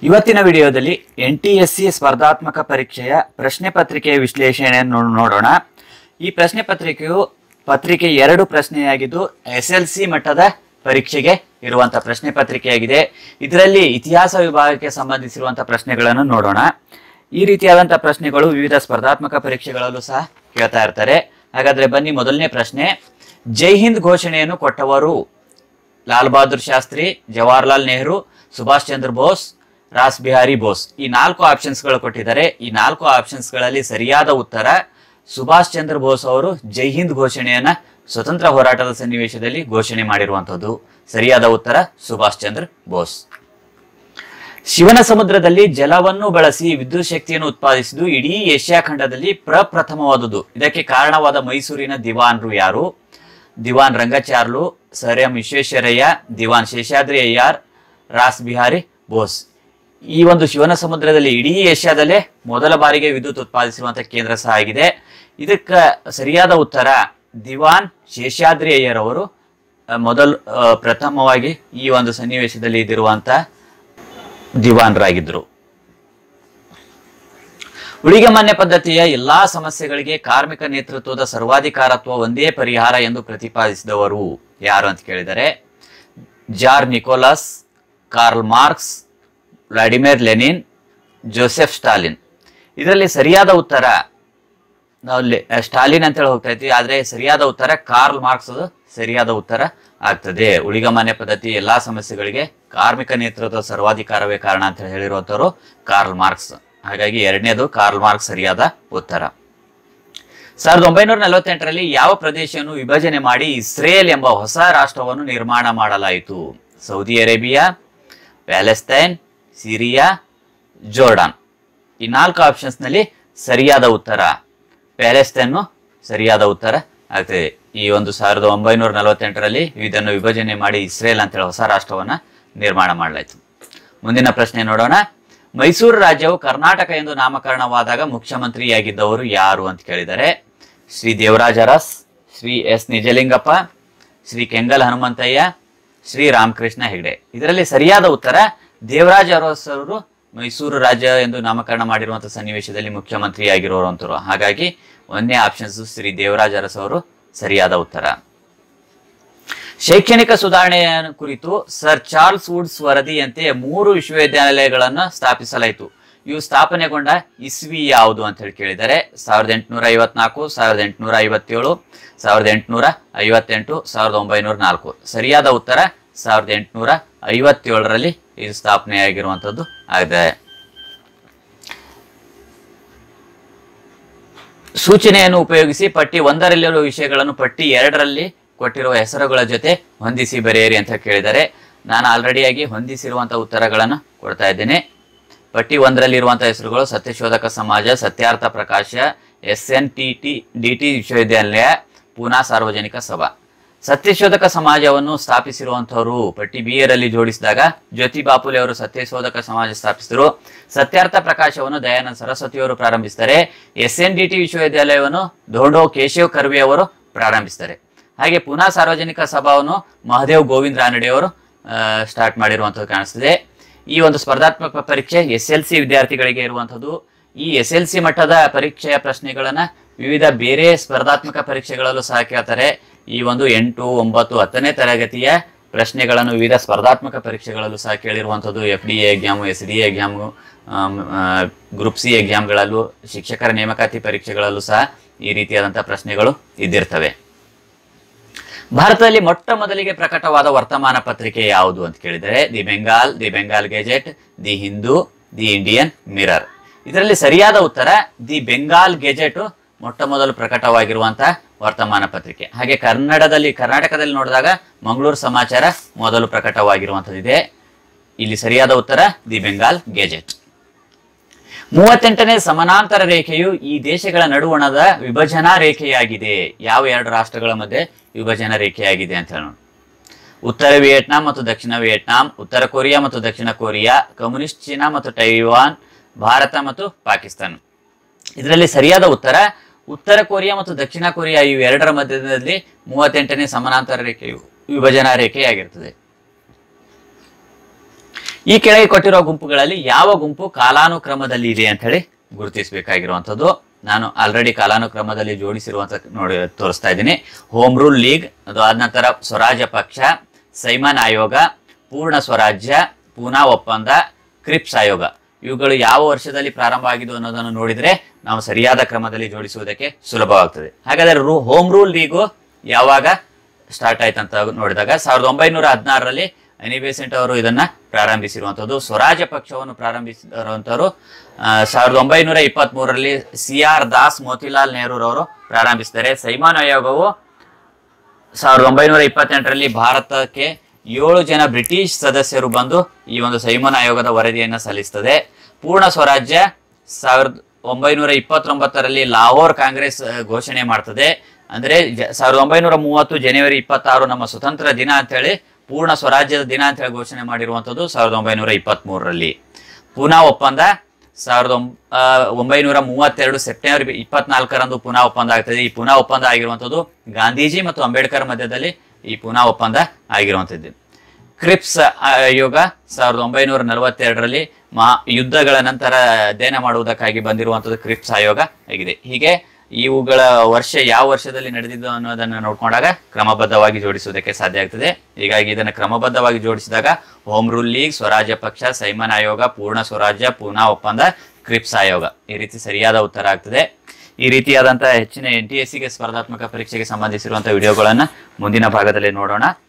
ಇವತ್ತಿನ ವಿಡಿಯೋದಲ್ಲಿ N T S C ಸ್ಪರ್ಧಾತ್ಮಕ ಪರೀಕ್ಷೆಯ ಪ್ರಶ್ನೆ ಪತ್ರಿಕೆಯ ವಿಶ್ಲೇಷಣೆಯನ್ನು ನೋ- ನೋಡೋಣ ಈ ಪ್ರಶ್ನೆ ಪತ್ರಿಕೆಯು ಪತ್ರಿಕೆ ಎರಡು ಪ್ರಶ್ನೆಯಾಗಿದ್ದು ಎಸ್ ಎಲ್ ಸಿ ಮಟ್ಟದ ಪರೀಕ್ಷೆಗೆ ಇರುವಂತಹ ಪ್ರಶ್ನೆ ಪತ್ರಿಕೆಯಾಗಿದೆ ಇದರಲ್ಲಿ ಇತಿಹಾಸ ವಿಭಾಗಕ್ಕೆ ಸಂಬಂಧಿಸಿರುವಂತಹ ಪ್ರಶ್ನೆಗಳನ್ನು ನೋಡೋಣ ಈ ರೀತಿಯಾದಂತಹ ಪ್ರಶ್ನೆಗಳು ವಿವಿಧ ಸ್ಪರ್ಧಾತ್ಮಕ ಪರೀಕ್ಷೆಗಳಲ್ಲೂ ಸಹ ಕೇಳ್ತಾ ಇರ್ತಾರೆ ಹಾಗಾದ್ರೆ ಬನ್ನಿ ಮೊದಲನೇ ಪ್ರಶ್ನೆ ಜೈ ಹಿಂದ್ ಘೋಷಣೆಯನ್ನು ಕೊಟ್ಟವರು ಲಾಲ್ ಬಹದ್ದೂರ್ ಶಾಸ್ತ್ರಿ ಜವಾಹರ್ಲಾಲ್ ನೆಹರು ಸುಭಾಷ್ ಚಂದ್ರ ಬೋಸ್ ರಾಸ್ ಬಿಹಾರಿ ಬೋಸ್ ಈ ನಾಲ್ಕು ಆಪ್ಷನ್ಸ್ಗಳು ಕೊಟ್ಟಿದ್ದಾರೆ ಈ ನಾಲ್ಕು ಆಪ್ಷನ್ಸ್ಗಳಲ್ಲಿ ಸರಿಯಾದ ಉತ್ತರ ಸುಭಾಷ್ ಚಂದ್ರ ಬೋಸ್ ಅವರು ಜೈ ಹಿಂದ್ ಘೋಷಣೆಯನ್ನ ಸ್ವತಂತ್ರ ಹೋರಾಟದ ಸನ್ನಿವೇಶದಲ್ಲಿ ಘೋಷಣೆ ಮಾಡಿರುವಂತದ್ದು ಸರಿಯಾದ ಉತ್ತರ ಸುಭಾಷ್ ಚಂದ್ರ ಬೋಸ್ ಶಿವನ ಸಮುದ್ರದಲ್ಲಿ ಜಲವನ್ನು ಬಳಸಿ ವಿದ್ಯುತ್ ಶಕ್ತಿಯನ್ನು ಉತ್ಪಾದಿಸಿದ್ದು ಇಡೀ ಏಷ್ಯಾ ಖಂಡದಲ್ಲಿ ಪ್ರಪ್ರಥಮವಾದುದು ಇದಕ್ಕೆ ಕಾರಣವಾದ ಮೈಸೂರಿನ ದಿವಾನ್ರು ಯಾರು ದಿವಾನ್ ರಂಗಚಾರ್ಲು ಸರ್ ಎಂ ವಿಶ್ವೇಶ್ವರಯ್ಯ ದಿವಾನ್ ಶೇಷಾದ್ರಿ ಅಯ್ಯಾರ್ ರಾಸ್ ಬಿಹಾರಿ ಬೋಸ್ ಈ ಒಂದು ಶಿವನ ಸಮುದ್ರದಲ್ಲಿ ಇಡೀ ಏಷ್ಯಾದಲ್ಲೇ ಮೊದಲ ಬಾರಿಗೆ ವಿದ್ಯುತ್ ಉತ್ಪಾದಿಸಿರುವಂತಹ ಕೇಂದ್ರ ಸಹ ಆಗಿದೆ ಇದಕ್ಕ ಸರಿಯಾದ ಉತ್ತರ ದಿವಾನ್ ಶೇಷಾದ್ರಿ ಅಯ್ಯರ್ ಅವರು ಅಹ್, ಮೊದಲು ಅಹ್, ಪ್ರಥಮವಾಗಿ ಈ ಒಂದು ಸನ್ನಿವೇಶದಲ್ಲಿ ಇದ್ದಿರುವಂತ ದಿವಾನ್ರಾಗಿದ್ರು ಉಳಿಗೆ ಮಾನ್ಯ ಪದ್ಧತಿಯ ಎಲ್ಲಾ ಸಮಸ್ಯೆಗಳಿಗೆ ಕಾರ್ಮಿಕ ನೇತೃತ್ವದ ಸರ್ವಾಧಿಕಾರತ್ವ ಒಂದೇ ಪರಿಹಾರ ಎಂದು ಪ್ರತಿಪಾದಿಸಿದವರು ಯಾರು ಅಂತ ಕೇಳಿದರೆ tsar Nicholas Karl Marx Vladimir Lenin Joseph Stalin ಇದರಲ್ಲಿ ಸರಿಯಾದ ಉತ್ತರ ನಾವು ಲೆ- ಸ್ಟಾಲಿನ್ ಅಂತ ಹೇಳಿ ಹೋಗ್ತಾ ಇದ್ವಿ ಆದ್ರೆ ಸರಿಯಾದ ಉತ್ತರ ಕಾರ್ಲ್ ಮಾರ್ಕ್ಸ್ ಅದು ಸರಿಯಾದ ಉತ್ತರ ಆಗ್ತದೆ ಉಳಿಗಮಾನ್ಯ ಪದ್ಧತಿ ಎಲ್ಲಾ ಸಮಸ್ಯೆಗಳಿಗೆ ಕಾರ್ಮಿಕ ನೇತೃತ್ವದ ಸರ್ವಾಧಿಕಾರವೇ ಕಾರಣ ಅಂತ ಹೇಳಿ ಹೇಳಿರುವಂತವರು ಕಾರ್ಲ್ ಮಾರ್ಕ್ಸ್ ಹಾಗಾಗಿ ಎರಡನೇದು ಕಾರ್ಲ್ ಮಾರ್ಕ್ಸ್ ಸರಿಯಾದ ಉತ್ತರ ಸಾವಿರದ ಒಂಬೈನೂರ ನಲವತ್ತೆಂಟರಲ್ಲಿ ಯಾವ ಪ್ರದೇಶವನ್ನು ವಿಭಜನೆ ಮಾಡಿ ಇಸ್ರೇಲ್ ಎಂಬ ಹೊಸ ರಾಷ್ಟ್ರವನ್ನು ನಿರ್ಮಾಣ ಮಾಡಲಾಯಿತು Saudi Arabia Palestine Syria Jordan ಈ ನಾಲ್ಕು ಆಪ್ಷನ್ಸ್ ನಲ್ಲಿ ಸರಿಯಾದ ಉತ್ತರ ಪ್ಯಾಲೆಸ್ತೈನ್ ಸರಿಯಾದ ಉತ್ತರ ಆಗ್ತದೆ ಈ ಒಂದು ಸಾವಿರದ ಒಂಬೈನೂರ ನಲವತ್ತೆಂಟರಲ್ಲಿ ಇದನ್ನು ವಿಭಜನೆ ಮಾಡಿ ಇಸ್ರೇಲ್ ಅಂತ ಹೇಳಿ ಹೊಸ ರಾಷ್ಟ್ರವನ್ನ ನಿರ್ಮಾಣ ಮಾಡಲಾಯಿತು ಮುಂದಿನ ಪ್ರಶ್ನೆ ನೋಡೋಣ ಮೈಸೂರು ರಾಜ್ಯವು ಕರ್ನಾಟಕ ಎಂದು ನಾಮಕರಣವಾದಾಗ ಮುಖ್ಯಮಂತ್ರಿಯಾಗಿದ್ದವರು ಯಾರು ಅಂತ ಕೇಳಿದರೆ ಶ್ರೀ ದೇವರಾಜ ಅರಸ್ ಶ್ರೀ ಎಸ್ ನಿಜಲಿಂಗಪ್ಪ ಶ್ರೀ ಕೆಂಗಲ್ ಹನುಮಂತಯ್ಯ ಶ್ರೀ ರಾಮಕೃಷ್ಣ ಹೆಗಡೆ ಇದರಲ್ಲಿ ಸರಿಯಾದ ಉತ್ತರ ದೇವರಾಜ ಅರಸ್ ಅವರು ಮೈಸೂರು ರಾಜ್ಯ ಎಂದು ನಾಮಕರಣ ಮಾಡಿರುವಂತಹ ಸನ್ನಿವೇಶದಲ್ಲಿ ಮುಖ್ಯಮಂತ್ರಿಯಾಗಿರುವಂತರು ಹಾಗಾಗಿ ಒಂದನೇ ಆಪ್ಷನ್ಸ್ ಶ್ರೀ ದೇವರಾಜ ಅರಸ್ ಅವರು ಸರಿಯಾದ ಉತ್ತರ ಶೈಕ್ಷಣಿಕ ಸುಧಾರಣೆಯ ಕುರಿತು ಸರ್ ಚಾರ್ಲ್ಸ್ ವುಡ್ಸ್ ವರದಿಯಂತೆ ಮೂರು ವಿಶ್ವವಿದ್ಯಾನಿಲಯಗಳನ್ನು ಸ್ಥಾಪಿಸಲಾಯಿತು ಇವು ಸ್ಥಾಪನೆಗೊಂಡ ಇಸ್ವಿ ಯಾವುದು ಅಂತ ಹೇಳಿ ಕೇಳಿದರೆ ಸಾವಿರದ ಎಂಟುನೂರ ಐವತ್ನಾಲ್ಕು ಸಾವಿರದ ಎಂಟುನೂರ ಐವತ್ತೇಳು ಸಾವಿರದ ಎಂಟುನೂರ ಐವತ್ತೆಂಟು ಸಾವಿರದ ಒಂಬೈನೂರ ನಾಲ್ಕು ಸರಿಯಾದ ಉತ್ತರ ಸಾವಿರದ ಎಂಟುನೂರ ಐವತ್ತೇಳರಲ್ಲಿ ಇದು ಸ್ಥಾಪನೆಯಾಗಿರುವಂಥದ್ದು ಆಗಿದೆ ಸೂಚನೆಯನ್ನು ಉಪಯೋಗಿಸಿ ಪಟ್ಟಿ ಒಂದರಲ್ಲಿರುವ ವಿಷಯಗಳನ್ನು ಪಟ್ಟಿ ಎರಡರಲ್ಲಿ ಕೊಟ್ಟಿರುವ ಹೆಸರುಗಳ ಜೊತೆ ಹೊಂದಿಸಿ ಬರೆಯಿರಿ ಅಂತ ಕೇಳಿದರೆ ನಾನು ಆಲ್ರೆಡಿಯಾಗಿ ಹೊಂದಿಸಿರುವಂತಹ ಉತ್ತರಗಳನ್ನು ಕೊಡ್ತಾ ಇದ್ದೇನೆ ಪಟ್ಟಿ ಒಂದರಲ್ಲಿರುವಂತಹ ಹೆಸರುಗಳು Satyashodhak Samaj Satyarth Prakash S N T T D T ವಿಶ್ವವಿದ್ಯಾಲಯ ಪೂನಾ ಸಾರ್ವಜನಿಕ ಸಭಾ ಸತ್ಯಶೋಧಕ ಸಮಾಜವನ್ನು ಸ್ಥಾಪಿಸಿರುವಂತವರು ಪಟ್ಟಿ ಬಿ ರಲ್ಲಿ ಜೋಡಿಸಿದಾಗ ಜ್ಯೋತಿ ಬಾಪುಲೆ ಅವರು ಸತ್ಯಶೋಧಕ ಸಮಾಜ ಸ್ಥಾಪಿಸಿದರು ಸತ್ಯಾರ್ಥ ಪ್ರಕಾಶವನ್ನು ದಯಾನಂದ ಸರಸ್ವತಿಯವರು ಪ್ರಾರಂಭಿಸ್ತಾರೆ ಎಸ್ ಎನ್ ಡಿ ಟಿ ವಿಶ್ವವಿದ್ಯಾಲಯವನ್ನು ಧೋಂಡೋ ಕೇಶವ್ ಕರ್ವಿ ಅವರು ಪ್ರಾರಂಭಿಸ್ತಾರೆ ಹಾಗೆ ಪುನಃ ಸಾರ್ವಜನಿಕ ಸಭಾವನ್ನು ಮಹದೇವ್ ಗೋವಿಂದ್ ರಾನಡೆ ಅವರು ಸ್ಟಾರ್ಟ್ ಮಾಡಿರುವಂಥದ್ದು ಕಾಣಿಸ್ತದೆ ಈ ಒಂದು ಸ್ಪರ್ಧಾತ್ಮಕ ಪರೀಕ್ಷೆ ಎಸ್ ಎಲ್ ಸಿ ವಿದ್ಯಾರ್ಥಿಗಳಿಗೆ ಇರುವಂಥದ್ದು ಈ ಎಸ್ ಎಲ್ ಸಿ ಮಟ್ಟದ ಪರೀಕ್ಷೆಯ ಪ್ರಶ್ನೆಗಳನ್ನ ವಿವಿಧ ಬೇರೆ ಸ್ಪರ್ಧಾತ್ಮಕ ಪರೀಕ್ಷೆಗಳಲ್ಲೂ ಸಹ ಕೇಳ್ತಾರೆ ಈ ಒಂದು ಎಂಟು ಒಂಬತ್ತು ಹತ್ತನೇ ತರಗತಿಯ ಪ್ರಶ್ನೆಗಳನ್ನು ವಿವಿಧ ಸ್ಪರ್ಧಾತ್ಮಕ ಪರೀಕ್ಷೆಗಳಲ್ಲೂ ಸಹ ಕೇಳಿರುವಂಥದ್ದು F D A exam S D A exam group C ಎಕ್ಸಾಮ್ಗಳಲ್ಲೂ ಶಿಕ್ಷಕರ ನೇಮಕಾತಿ ಪರೀಕ್ಷೆಗಳಲ್ಲೂ ಸಹ ಈ ರೀತಿಯಾದಂತಹ ಪ್ರಶ್ನೆಗಳು ಇದ್ದಿರ್ತವೆ ಭಾರತದಲ್ಲಿ ಮೊಟ್ಟ ಮೊದಲಿಗೆ ಪ್ರಕಟವಾದ ವರ್ತಮಾನ ಪತ್ರಿಕೆ ಯಾವುದು ಅಂತ ಕೇಳಿದರೆ the Bengal the Bengal Gazette the Hindu the Indian Mirror ಇದರಲ್ಲಿ ಸರಿಯಾದ ಉತ್ತರ ದಿ ಬೆಂಗಾಲ್ ಗೆಜೆಟ್ ಮೊಟ್ಟ ಮೊದಲು ಪ್ರಕಟವಾಗಿರುವಂತಹ ವರ್ತಮಾನ ಪತ್ರಿಕೆ ಹಾಗೆ ಕನ್ನಡದಲ್ಲಿ ಕರ್ನಾಟಕದಲ್ಲಿ ನೋಡಿದಾಗ ಮಂಗಳೂರು ಸಮಾಚಾರ ಮೊದಲು ಪ್ರಕಟವಾಗಿರುವಂತದ್ದಿದೆ ಇಲ್ಲಿ ಸರಿಯಾದ ಉತ್ತರ ದಿ ಬೆಂಗಾಲ್ ಗೆಜೆಟ್ ಮೂವತ್ತೆಂಟನೇ ಸಮಾನಾಂತರ ರೇಖೆಯು ಈ ದೇಶಗಳ ನಡುವಣದ ವಿಭಜನಾ ರೇಖೆಯಾಗಿದೆ ಯಾವ ಎರಡು ರಾಷ್ಟ್ರಗಳ ಮಧ್ಯೆ ವಿಭಜನಾ ರೇಖೆಯಾಗಿದೆ ಅಂತ ಹೇಳೋಣ ಉತ್ತರ ವಿಯೆಟ್ನಾಂ ಮತ್ತು ದಕ್ಷಿಣ ವಿಯೆಟ್ನಾಂ ಉತ್ತರ ಕೊರಿಯಾ ಮತ್ತು ದಕ್ಷಿಣ ಕೊರಿಯಾ ಕಮ್ಯುನಿಸ್ಟ್ ಚೀನಾ ಮತ್ತು ಟೈವಾನ್ ಭಾರತ ಮತ್ತು ಪಾಕಿಸ್ತಾನ ಇದರಲ್ಲಿ ಸರಿಯಾದ ಉತ್ತರ ಉತ್ತರ ಕೊರಿಯಾ ಮತ್ತು ದಕ್ಷಿಣ ಕೊರಿಯಾ ಇವೆರಡರ ಮಧ್ಯದಲ್ಲಿ ಮೂವತ್ತೆಂಟನೇ ಸಮಾನಾಂತರ ರೇಖೆಯು ವಿಭಜನಾ ರೇಖೆಯಾಗಿರ್ತದೆ ಈ ಕೆಳಗೆ ಕೊಟ್ಟಿರೋ ಗುಂಪುಗಳಲ್ಲಿ ಯಾವ ಗುಂಪು ಕಾಲಾನುಕ್ರಮದಲ್ಲಿ ಇದೆ ಅಂತ ಹೇಳಿ ಗುರುತಿಸಬೇಕಾಗಿರುವಂಥದ್ದು ನಾನು ಆಲ್ರೆಡಿ ಕಾಲಾನುಕ್ರಮದಲ್ಲಿ ಜೋಡಿಸಿರುವಂತ ನೋಡಿ ತೋರಿಸ್ತಾ ಇದ್ದೀನಿ ಹೋಮ್ ರೂಲ್ ಲೀಗ್ ಅದು ಆದ ನಂತರ ಸ್ವರಾಜ್ಯ ಪಕ್ಷ ಸೈಮನ್ ಆಯೋಗ ಪೂರ್ಣ ಸ್ವರಾಜ್ಯ ಪೂನಾ ಒಪ್ಪಂದ ಕ್ರಿಪ್ಸ್ ಆಯೋಗ ಇವುಗಳು ಯಾವ ವರ್ಷದಲ್ಲಿ ಪ್ರಾರಂಭ ಆಗಿದ್ದು ಅನ್ನೋದನ್ನು ನೋಡಿದ್ರೆ ನಾವು ಸರಿಯಾದ ಕ್ರಮದಲ್ಲಿ ಜೋಡಿಸುವುದಕ್ಕೆ ಸುಲಭವಾಗ್ತದೆ ಹಾಗಾದ್ರೆ ರೂ ಹೋಮ್ ರೂಲ್ ಲೀಗು ಯಾವಾಗ ಸ್ಟಾರ್ಟ್ ಆಯ್ತಂತ ನೋಡಿದಾಗ ಸಾವಿರದ ಒಂಬೈನೂರ ಹದಿನಾರರಲ್ಲಿ ಅನಿ ಬೆಸೆಂಟ್ ಅವರು ಇದನ್ನ ಪ್ರಾರಂಭಿಸಿರುವಂಥದ್ದು ಸ್ವರಾಜ್ಯ ಪಕ್ಷವನ್ನು ಪ್ರಾರಂಭಿಸಿರುವಂಥವ್ರು ಆ, ಸಾವಿರದ ಒಂಬೈನೂರ ಇಪ್ಪತ್ತ್ ಮೂರರಲ್ಲಿ ಸಿ ಆರ್ ದಾಸ್ ಮೋತಿಲಾಲ್ ನೆಹರೂರವರು ಪ್ರಾರಂಭಿಸಿದ್ದಾರೆ ಸೈಮಾನ್ ಆಯೋಗವು ಸಾವಿರದ ಒಂಬೈನೂರ ಇಪ್ಪತ್ತೆಂಟರಲ್ಲಿ ಭಾರತಕ್ಕೆ ಏಳು ಜನ ಬ್ರಿಟಿಷ್ ಸದಸ್ಯರು ಬಂದು ಈ ಒಂದು ಸೈಮನ್ ಆಯೋಗದ ವರದಿಯನ್ನು ಸಲ್ಲಿಸ್ತದೆ ಪೂರ್ಣ ಸ್ವರಾಜ್ಯ ಸಾವಿರದ ಒಂಬೈನೂರ ಇಪ್ಪತ್ತೊಂಬತ್ತರಲ್ಲಿ ಲಾಹೋರ್ ಕಾಂಗ್ರೆಸ್ ಆ, ಘೋಷಣೆ ಮಾಡ್ತದೆ ಅಂದ್ರೆ ಜ- ಸಾವಿರದ ಒಂಬೈನೂರ ಮೂವತ್ತು ಜನವರಿ ಇಪ್ಪತ್ತಾರು ನಮ್ಮ ಸ್ವತಂತ್ರ ದಿನ ಅಂತೇಳಿ ಪೂರ್ಣ ಸ್ವರಾಜ್ಯದ ದಿನ ಅಂತೇಳಿ ಘೋಷಣೆ ಮಾಡಿರುವಂಥದ್ದು ಸಾವಿರದ ಒಂಬೈನೂರ ಇಪ್ಪತ್ತ್ ಮೂರರಲ್ಲಿ ಪೂನಾ ಒಪ್ಪಂದ ಸಾವಿರದ ಒಂಬ- ಆ, ಒಂಬೈನೂರ ಮೂವತ್ತೆರಡು ಸೆಪ್ಟೆಂಬರ್ ಇಪ್ಪತ್ನಾಲ್ಕರಂದು ಪುನಾ ಒಪ್ಪಂದ ಆಗ್ತದೆ ಈ ಪುನಾ ಒಪ್ಪಂದ ಆಗಿರುವಂಥದ್ದು ಗಾಂಧೀಜಿ ಮತ್ತು ಅಂಬೇಡ್ಕರ್ ಮಧ್ಯದಲ್ಲಿ ಈ ಪುನಾ ಒಪ್ಪಂದ ಆಗಿರುವಂಥದ್ದು ಕ್ರಿಪ್ಸ್ ಆಯೋಗ ಸಾವಿರದ ಒಂಬೈನೂರ ನಲವತ್ತೆರಡರಲ್ಲಿ ಮಹಾ ಯುದ್ಧಗಳ ನಂತರ ಅಧ್ಯಯನ ಮಾಡುವುದಕ್ಕಾಗಿ ಬಂದಿರುವಂಥದ್ದು ಕ್ರಿಪ್ಸ್ ಆಯೋಗ ಆಗಿದೆ ಹೀಗೆ ಇವುಗಳ ವರ್ಷ ಯಾವ ವರ್ಷದಲ್ಲಿ ನಡೆದಿದ್ದು ಅನ್ನೋದನ್ನು ನೋಡ್ಕೊಂಡಾಗ ಕ್ರಮಬದ್ಧವಾಗಿ ಜೋಡಿಸುವುದಕ್ಕೆ ಸಾಧ್ಯ ಆಗ್ತದೆ ಹೀಗಾಗಿ ಇದನ್ನು ಕ್ರಮಬದ್ಧವಾಗಿ ಜೋಡಿಸಿದಾಗ ಹೋಮ್ ರೂಲ್ ಲೀಗ್ ಸ್ವರಾಜ್ಯ ಪಕ್ಷ ಸೈಮನ್ ಆಯೋಗ ಪೂರ್ಣ ಸ್ವರಾಜ್ಯ ಪೂನಾ ಒಪ್ಪಂದ ಕ್ರಿಪ್ಸ್ ಆಯೋಗ ಈ ರೀತಿ ಸರಿಯಾದ ಉತ್ತರ ಆಗ್ತದೆ ಈ ರೀತಿಯಾದಂತಹ ಹೆಚ್ಚಿನ ಎನ್ ಟಿ ಎಸ್ ಗೆ ಸ್ಪರ್ಧಾತ್ಮಕ ಪರೀಕ್ಷೆಗೆ ಸಂಬಂಧಿಸಿರುವಂತಹ ವಿಡಿಯೋಗಳನ್ನ ಮುಂದಿನ ಭಾಗದಲ್ಲಿ ನೋಡೋಣ